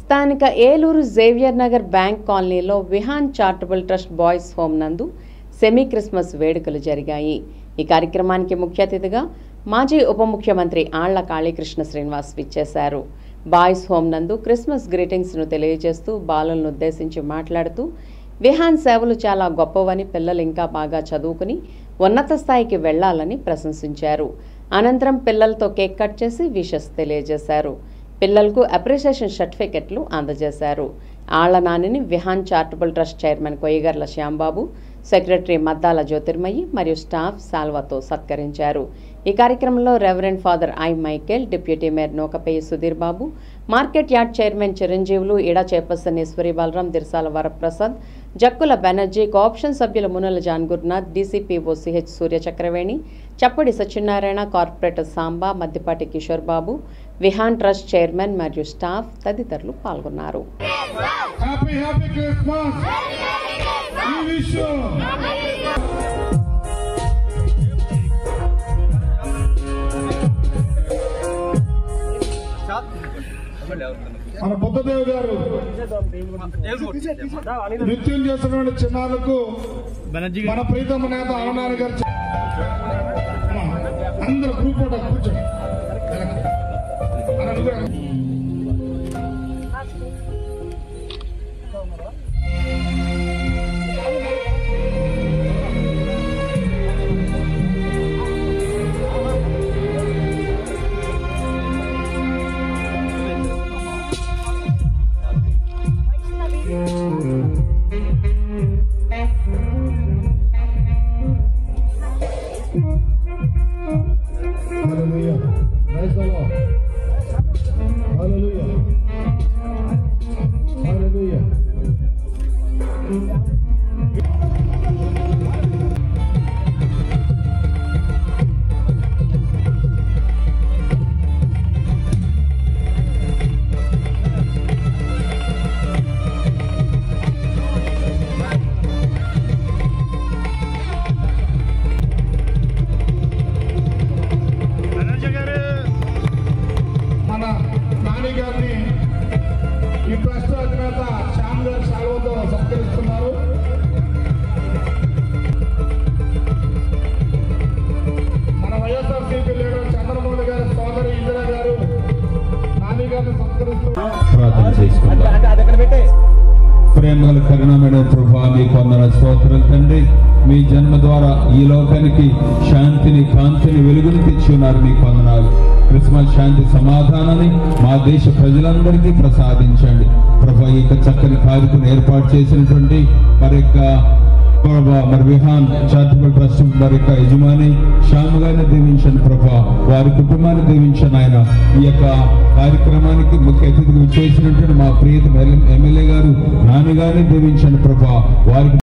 స్థానిక Eluru Xavier Nagar bank కాలనీలో Vihan charitable trust boys home నందు సెమీ క్రిస్మస్ వేడుకలు జరిగాయి ఈ కార్యక్రమానికి ముఖ్య అతిథిగా మాజీ ఉప ముఖ్యమంత్రి ఆళ్ల కాళీకృష్ణ శ్రీనివాస్ విచ్చేశారు బాయ్స్ హోమ్ నందు క్రిస్మస్ గ్రీటింగ్స్ను తెలియజేస్తూ బాలలను ఉద్దేశించి మాట్లాడుతూ విహాన్ సేవలు చాలా గొప్పవని పిల్లలు ఇంకా బాగా చదువుకుని ఉన్నత స్థాయికి వెళ్లాలని ప్రశంసించారు అనంతరం పిల్లలతో కేక్ కట్ చేసి విషెస్ తెలియజేశారు పిల్లలకు అప్రిసియేషన్ సర్టిఫికెట్లు అందజేశారు ఆళ్ల నానిని Vihan charitable trust chairman Koyyagarla Shyambabu secretary Maddala Jyothirmayi మరియు స్టాఫ్ సాల్వాతో సత్కరించారు ఈ కార్యక్రమంలో reverend father I Michael deputy mayor Nookapeyi Sudheer Babu market yard chairman Chiranjeevulu ఇడా చైర్పర్సన్ ఈశ్వరి బలరాం దిర్సాల వరప్రసాద్ జక్కుల బెనర్జీ కోఆప్షన్ సభ్యుల Munala John Gurunath DCPO CH Surya Chakraveni Chappadi Satyanarayana corporator Samba Maddipati Kishore Babu Vihan trust chairman మరియు స్టాఫ్ తదితరులు పాల్గొన్నారు హ్యాపీ హ్యాపీ క్రిస్మస్ ఈ విషయం మన బుద్ధదేవ్ గారు నృత్యం చేస్తున్న చిన్నారులకు మన ప్రీతమ నేత అమనారాయణ గారు చె- అమ్మా, అందరూ గ్రూప్ ఫోటో కూర్చోండి వెనక్కి. అలా నువ్వే. Hallelujah. Praise the Lord. Hallelujah. Hallelujah. మన నాని గారిని ఈ ట్రస్ట్ అధినేత శ్యామ్ గారు సెలవుతో సత్కరిస్తున్నారు మన వైఎస్ఆర్సీపీ లీడర్ చంద్రమౌళి గారి సోదరి ఇందిరా గారు నాని గారిని సత్కరిస్తున్నారు ప్రార్థన చేసుకుందాం ప్రేమల కరుణమైన ప్రభా మీ కొందర స్తోత్రం తండ్రి మీ జన్మ ద్వారా ఈ లోకానికి శాంతిని కాంతిని వెలుగుని తెచ్చి ఉన్నారు మీ కొందనాలు క్రిస్మస్ శాంతి సమాధానాన్ని మా దేశ ప్రజలందరికీ ప్రసాదించండి ప్రభా ఈ యొక్క చక్కని కార్యక్రమం ఏర్పాటు చేసినటువంటి మరి యొక్క ప్రభా మరి విహాన్ చారిటబుల్ ట్రస్ట్ వారి యొక్క యజమాని శ్యామ్ గారిని దీవించండి ప్రభా వారి కుటుంబాన్ని దీవించండి ఆయన ఈ యొక్క కార్యక్రమానికి ముఖ్య అతిథిగా చేసినటువంటి మా ప్రియత ఎమ్మెల్యే గారు నాన్నగారిని దీవించండి ప్రభా వారికి